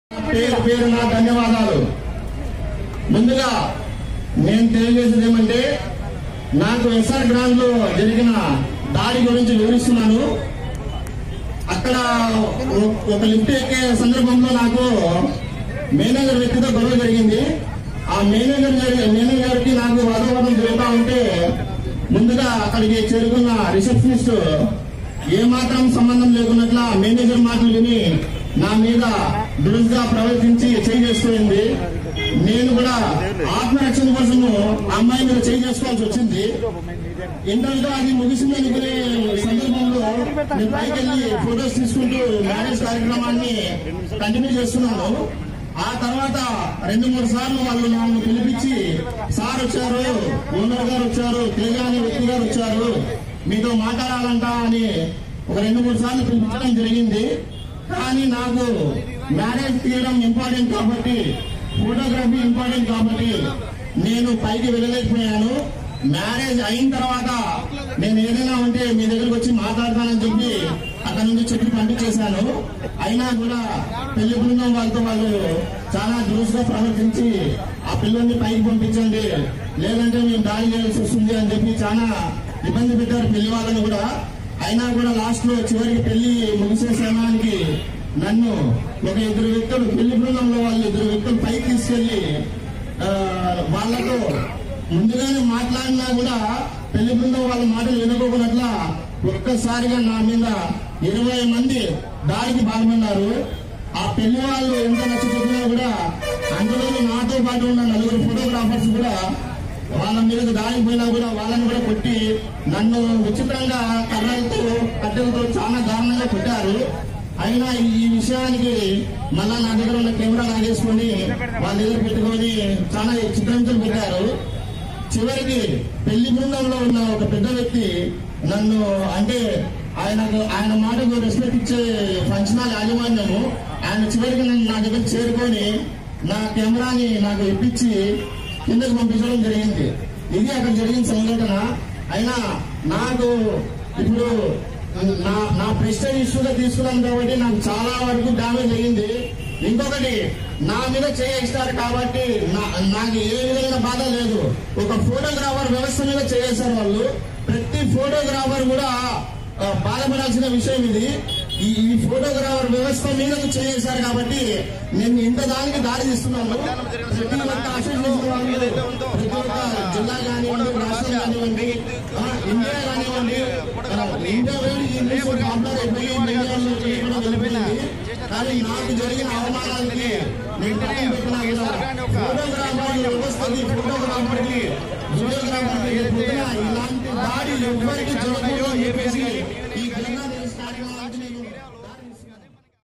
పేరు పేరు నా ధన్యవాదాలు ముందుగా నేను తెలియజేసేది ఏమంటే నాకు ఎస్ఆర్ గ్రాండ్ లో జరిగిన దాడి గురించి వివరిస్తున్నాను అక్కడ ఒ- ఒక లిఫ్ట్ ఎక్కే సందర్భంలో నాకు మేనేజర్ వ్యక్తితో గొడవ జరిగింది ఆ మేనేజర్ గారి- మేనేజర్ కి నాకు వాతావరణం జరుగుతూ ఉంటే ముందుగా అక్కడికి చేరుకున్న రిసెప్షనిస్ట్ ఏమాత్రం సంబంధం లేకున్నట్ల మేనేజర్ మాటలు విని నా మీద దురుసుగా ప్రవర్తించి చేయి చేసుకోయింది నేను కూడా ఆత్మరక్షణ కోసము ఆ అమ్మాయి మీద చేయి చేసుకోవాల్సి వచ్చింది ఇంటర్వ్యూతో అది ముగిసింది అనుకునే సందర్భంలో నేను పైకి వెళ్ళి ఫొటోస్ తీసుకుంటూ మ్యారేజ్ కార్యక్రమాన్ని కంటిన్యూ చేస్తున్నాను ఆ తర్వాత రెండు మూడు సార్లు వాళ్ళు నన్ను పిలిపించి సార్ వచ్చారు ఓనర్ గారు వచ్చారు తేజ అనే వ్యక్తి గారు వచ్చారు మీతో మాట్లాడాలంట అని ఒక రెండు మూడు సార్లు పిలిపించడం జరిగింది కానీ నాకు మ్యారేజ్ తీయడం ఇంపార్టెంట్ కాబట్టి ఫోటోగ్రఫీ ఇంపార్టెంట్ కాబట్టి నేను పైకి వెళ్ళలేకపోయాను మ్యారేజ్ అయిన తర్వాత నేను ఏదైనా ఉంటే మీ దగ్గరకు వచ్చి మాట్లాడతానని చెప్పి అక్కడ నుంచి చెప్పి పంపించేశాను అయినా కూడా పెళ్లి బృందం వాళ్ళతో వాళ్ళు చాలా దురుసుగా ప్రవర్తించి ఆ పిల్లల్ని పైకి పంపించండి లేదంటే మేము దాడి చేయాల్సి వస్తుంది అని చెప్పి చాలా ఇబ్బంది పెట్టారు పెళ్లి వాళ్ళని కూడా అయినా కూడా లాస్ట్ లో చివరికి పెళ్లి ముగిసే సమయానికి నన్ను ఒక ఇద్దరు వ్యక్తులు పెళ్లి బృందంలో వాళ్ళు ఇద్దరు వ్యక్తులు పైకి తీసుకెళ్లి ఆ, వాళ్ళతో ముందుగానే మాట్లాడినా కూడా పెళ్లి బృందం వాళ్ళ మాటలు వినుకోకున్నట్ల ఒక్కసారిగా నా మీద ఇరవై మంది దాడికి పాల్గొన్నారు ఆ పెళ్లి వాళ్ళు ఎంత నచ్చ చెప్పినా కూడా అందులో నాతో పాటు ఉన్న నలుగురు ఫోటోగ్రాఫర్స్ కూడా వాళ్ళ మీద దాడికి పోయినా కూడా వాళ్ళని కూడా కొట్టి నన్ను విచిత్రంగా కర్రలతో కట్టెలతో చాలా దారుణంగా కొట్టారు అయినా ఈ విషయానికి మళ్ళా నా దగ్గర ఉన్న కెమెరా లాగేసుకొని వాళ్ళ దగ్గర పెట్టుకొని చాలా చిత్రంతులు పెట్టారు చివరికి పెళ్లి బృందంలో ఉన్న ఒక పెద్ద వ్యక్తి నన్ను అంటే ఆయనకు ఆయన మాటకు రెస్పెక్ట్ ఇచ్చే ఫంక్షన్ హాల్ యాజమాన్యము ఆయన చివరికి నన్ను నా దగ్గర చేరుకొని నా కెమెరాని నాకు ఇప్పించి కిందకి పంపించడం జరిగింది ఇది అక్కడ జరిగిన సంఘటన అయినా నాకు ఇప్పుడు నా నా ప్రెస్టేజ్ ఇష్యూగా తీసుకున్నాను కాబట్టి నాకు చాలా వరకు డ్యామేజ్ అయ్యింది ఇంకొకటి నా మీద చేయిస్తారు కాబట్టి నా- నాకు ఏ విధమైన బాధ లేదు ఒక ఫోటోగ్రాఫర్ వ్యవస్థ మీద చేయేశారు వాళ్ళు ప్రతి ఫోటోగ్రాఫర్ కూడా ఆ, బాధపడాల్సిన విషయం ఇది ఈ ఈ ఫోటోగ్రాఫర్ వ్యవస్థ మీదకు చేశారు కాబట్టి నేను ఇంత దానికి దారి తీస్తున్నాను ప్రతి ఒక్క అసోసియేషన్ వాళ్ళు ప్రతి ఒక్క జిల్లా కానివ్వండి రాష్ట్రం కానివ్వండి ఆ, ఇండియా కానివ్వండి ఆ, ఇండియా వేడి ఈ న్యూస్ పాపులర్ అయిపోయి మీడియాలో చేయడం జరుగుతుంది కానీ నాకు జరిగిన అవమానానికి నేను పక్కన పెట్టినా కూడా ఫోటోగ్రాఫర్ వ్యవస్థకి ఫోటోగ్రాఫర్కి వీడియోగ్రాఫర్కి రేపు పొద్దున ఇలాంటి దాడి ఎవరికి జరగదు అని చెప్పేసి